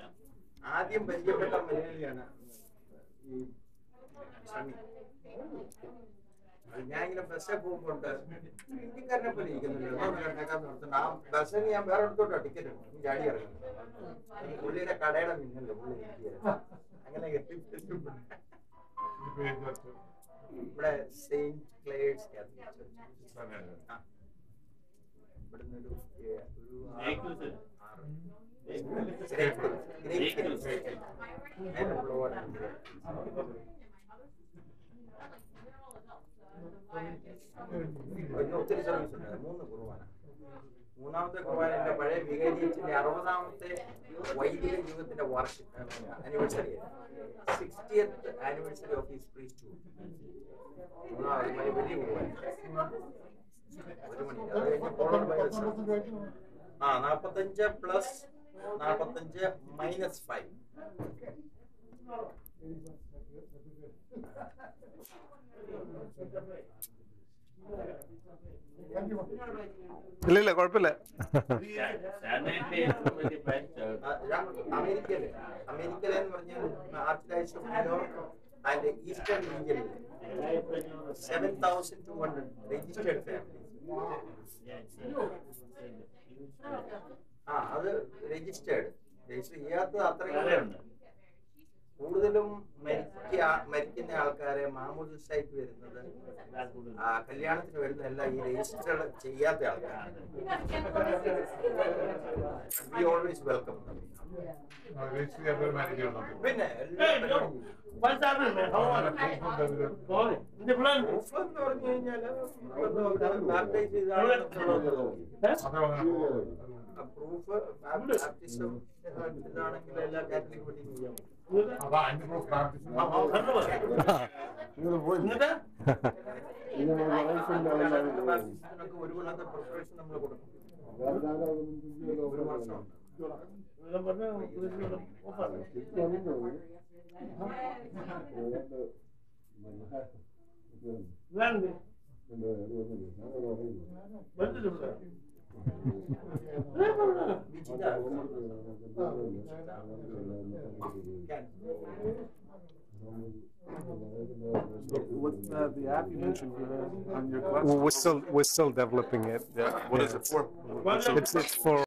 ആദ്യം പരിചയപ്പെട്ട മലയാളിയാണ് ഈ സണ്ണി അത് ഞാൻ ഇങ്ങനെ ബസ്സിൽ പോകുമ്പോണ്ട് ഇന്ത്യക്കാരനെ പോലെ ഇരിക്കുന്നുണ്ട് ഒന്ന് കണ്ടേക്കാൻ നിർത്തുന്നുണ്ട് ആ ബസ്സിന് ഞാൻ വേറെ എടുത്തോട്ടോ ടിക്കറ്റ് ഉണ്ട് ചാടി ഇറങ്ങി പുള്ളിയുടെ കടയുടെ മിന്നല്ലേ പുള്ളി ഇരിക്കുകയായിരുന്നു. അങ്ങനെ കെട്ടി ഇവിടെ സെയിന്റ് ക്ലേഡ്സ് കാത്തലിക് ചർച്ച് ആ. ഇവിടുന്ന് ഒരു ഏ- ഒരു ആറ് ആറ് ഗ്രേപ്പ് ഗ്രേപ്പ് അതിന്റെ ഉള്ളോടാണ് ഇന്ന് ഒത്തിരി സർവീസ് ഉണ്ട് മൂന്ന് കുർബാന മൂന്നാമത്തെ കുർബാന എന്റെ പഴയ വികാരിയച്ചിന്റെ അറുപതാമത്തെ വൈദിക ജീവിതത്തിന്റെ വാർഷിക anniversary sixtieth anniversary of his priest മൂന്നാമത് വലിയ വലിയ കുർബാന ഒരു മണി അത് കഴിഞ്ഞ് ഫോളോഡ് ബൈ ആ നാപ്പത്തഞ്ച് പ്ലസ് നാപ്പത്തഞ്ച് മൈനസ് ഫൈവ് ഇല്ല ഇല്ല കുഴപ്പമില്ല അമേരിക്കയില് അമേരിക്കയിലെ എന്ന് പറഞ്ഞാൽ archdiocese of New York and eastern റീജിയനിൽ seven thousand two hundred registered families ആ അത് രജിസ്റ്റേർഡ് രജിസ്റ്റർ ചെയ്യാത്തത് അത്രയും കൂടുതലും മരിക്ക മരിക്കുന്ന ആൾക്കാരെ മാമൂദിസായിട്ട് വരുന്നത് ആ കല്യാണത്തിന് വരുന്ന എല്ലാം ഈ രജിസ്റ്റർ ചെയ്യാത്ത ആൾക്കാർ വി ഓൾവേസ് വെൽക്കം പിന്നെ എല്ലാ പരിപാടിയും പ്രൂഫ് എന്ന് പറഞ്ഞു കഴിഞ്ഞാല് ബാപ്റ്റൈസ് പ്രൂഫ് ബാപ്റ്റിസം ഇതാണെങ്കിൽ എല്ലാ കാത്തലിക് വെഡിങ് ചെയ്യാം ബാപ്റ്റിസത്തിനൊക്കെ ഒരു കൊല്ലത്തെ പ്രിപ്പറേഷൻ നമ്മൾ കൊടുക്കും ഒരു വർഷമുണ്ട് With uh, the app you mentioned uh, on your class. We're still we're still developing it. Yeah. What is it for? It's it's for